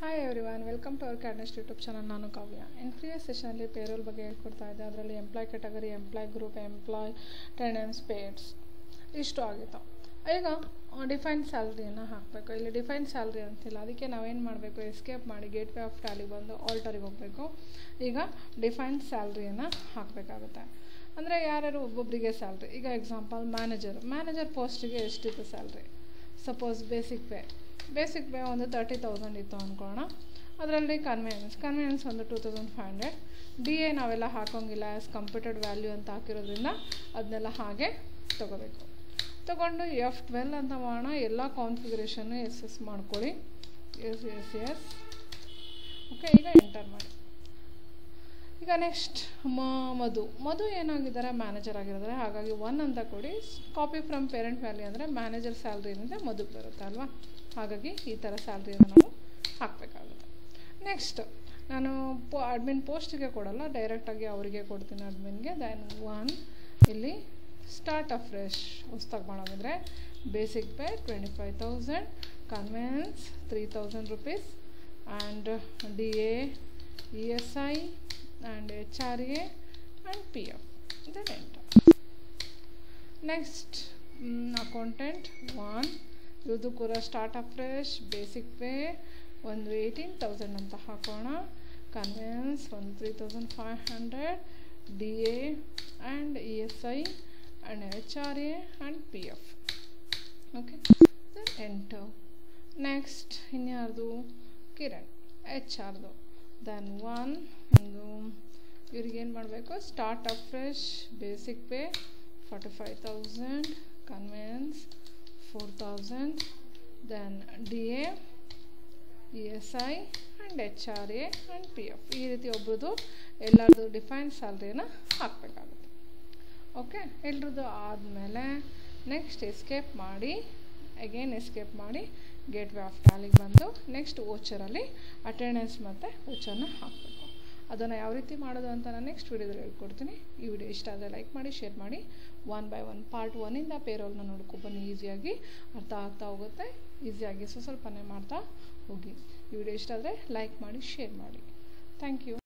Hi everyone welcome to our Cadnest YouTube channel ನಾನು ಕಾವ್ಯ ಇನ್ ಪ್ರಿಯಸ್ ಸೆಷನಲ್ಲಿ payroll ಬಗ್ಗೆ ಹೇಳ್ಕೊಡ್ತಾ ಇದ್ದೆ ಅದರಲ್ಲಿ employee category employee group employee attendance pay heads ಇಷ್ಟು ಆಗಿತ್ತು ಈಗ ಡಿಫೈನ್ ಸ್ಯಾಲ್ರಿಯನ್ನು ಹಾಕಬೇಕು ಇಲ್ಲಿ ಡಿಫೈನ್ ಸ್ಯಾಲ್ರಿ ಅಂತಿಲ್ಲ ಅದಕ್ಕೆ ನಾವೇನು ಮಾಡಬೇಕು ಎಸ್ಕೇಪ್ ಮಾಡಿ ಗೇಟ್ ವೇ ಆಫ್ ಟ್ಯಾಲಿಗೆ ಬಂದು ಆಲ್ಟರಿಗೆ ಹೋಗಬೇಕು ಈಗ ಡಿಫೈನ್ ಸ್ಯಾಲ್ರಿಯನ್ನು ಹಾಕಬೇಕಾಗುತ್ತೆ ಅಂದರೆ ಯಾರ್ಯಾರು ಒಬ್ಬೊಬ್ಬರಿಗೆ ಸ್ಯಾಲ್ರಿ ಈಗ ಎಕ್ಸಾಂಪಲ್ ಮ್ಯಾನೇಜರ್ ಮ್ಯಾನೇಜರ್ ಪೋಸ್ಟಿಗೆ ಎಷ್ಟಿತ್ತು salary suppose basic pay basic pay ಒಂದು ತರ್ಟಿ ತೌಸಂಡ್ ಇತ್ತು ಅಂದ್ಕೊಳ್ಳೋಣ ಅದರಲ್ಲಿ ಕನ್ವೆನ್ಸ್ ಕನ್ವೆನ್ಸ್ ಒಂದು two thousand five hundred D A ನಾವೆಲ್ಲ ಹಾಕೋಂಗಿಲ್ಲ ಆ್ಯಸ್ ಕಂಪ್ಯೂಟೆಡ್ ವ್ಯಾಲ್ಯೂ ಅಂತ ಹಾಕಿರೋದ್ರಿಂದ ಅದನ್ನೆಲ್ಲ ಹಾಗೆ ತೊಗೋಬೇಕು ತೊಗೊಂಡು ಎಫ್ ಟ್ವೆಲ್ ಅಂತ ಮಾಡೋಣ ಎಲ್ಲ ಕಾನ್ಫಿಗರೇಷನ್ನು ಎಸ್ ಎಸ್ ಮಾಡ್ಕೊಳ್ಳಿ ಎಸ್ ಎಸ್ ಎಸ್ ಓಕೆ ಈಗ ಎಂಟರ್ ಮಾಡಿ ಈಗ ನೆಕ್ಸ್ಟ್ ಮಧು ಮಧು ಏನಾಗಿದ್ದಾರೆ ಮ್ಯಾನೇಜರ್ ಆಗಿದ್ದಾರೆ ಹಾಗಾಗಿ ಒನ್ ಅಂತ ಕೊಡಿ ಕಾಪಿ ಫ್ರಮ್ ಪೇರೆಂಟ್ ವ್ಯಾಲ್ಯೂ ಅಂದರೆ ಮ್ಯಾನೇಜರ್ ಸ್ಯಾಲ್ರಿ ಏನಿದೆ ಮಧು ಬರುತ್ತೆ ಅಲ್ವಾ ಹಾಗಾಗಿ ಈ ಥರ ಸ್ಯಾಲ್ರಿಯನ್ನು ನಾವು ಹಾಕಬೇಕಾಗುತ್ತೆ ನೆಕ್ಸ್ಟ್ ನಾನು ಪೋ ಅಡ್ಮಿನ್ ಪೋಸ್ಟಿಗೆ ಕೊಡಲ್ಲ ಡೈರೆಕ್ಟಾಗಿ ಅವರಿಗೆ ಕೊಡ್ತೀನಿ ಅಡ್ಮಿನ್ಗೆ ದೆನ್ ಒನ್ ಇಲ್ಲಿ ಸ್ಟಾರ್ಟ್ ಅ ಫ್ರೆಶ್ ಹೊಸ್ದಾಗಿ ಮಾಡೋದಿದ್ರೆ basic pay twenty five thousand conveyance three thousand rupees and D A E S I and HRA and PF. Then enter. Next, um, accountant 1. ಇದು ಕೂಡ start up fresh basic pay ಒಂದು eighteen thousand ಅಂತ ಹಾಕೋಣ conveyance ಒಂದು three thousand five hundred D A and E S I and H R A and P F okay then enter next ಇನ್ಯಾರ್ದು Kiran H ಆರ್ದು then one ಒಂದು ಇವ್ರಿಗೇನು ಮಾಡಬೇಕು start up fresh basic pay forty five thousand conveyance four thousand then D A E S I and H R A and P F ಈ ರೀತಿ ಒಬ್ರದ್ದು ಎಲ್ಲರದು define ಸ್ಯಾಲ್ರಿನ ಹಾಕಬೇಕಾಗುತ್ತೆ okay ಎಲ್ರದ್ದು ಆದಮೇಲೆ ನೆಕ್ಸ್ಟ್ ಎಸ್ಕೇಪ್ ಮಾಡಿ ಅಗೇನ್ ಎಸ್ಕೇಪ್ ಮಾಡಿ ಗೇಟ್ ವೇ ಆಫ್ ಟ್ಯಾಲಿಗೆ ಬಂದು ನೆಕ್ಸ್ಟ್ ಓಚರಲ್ಲಿ ಅಟೆಂಡೆನ್ಸ್ ಮತ್ತು ಓಚರ್ನ ಹಾಕಬೇಕು ಅದನ್ನು ಯಾವ ರೀತಿ ಮಾಡೋದು ಅಂತ ನಾನು ನೆಕ್ಸ್ಟ್ ವೀಡಿಯೋದಲ್ಲಿ ಹೇಳ್ಕೊಡ್ತೀನಿ ಈ ವಿಡಿಯೋ ಇಷ್ಟ ಆದರೆ ಲೈಕ್ ಮಾಡಿ ಶೇರ್ ಮಾಡಿ ಒನ್ ಬೈ ಒನ್ ಪಾರ್ಟ್ ಒನ್ನಿಂದ ಪೇರೋಲ್ನ ನೋಡ್ಕೊಬನ್ನಿ ಈಸಿಯಾಗಿ ಅರ್ಥ ಆಗ್ತಾ ಹೋಗುತ್ತೆ ಈಸಿಯಾಗಿ ಸೊ ಸ್ವಲ್ಪನೇ ಮಾಡ್ತಾ ಹೋಗಿ ಈ ವಿಡಿಯೋ ಇಷ್ಟ ಆದರೆ ಲೈಕ್ ಮಾಡಿ ಶೇರ್ ಮಾಡಿ ಥ್ಯಾಂಕ್ ಯು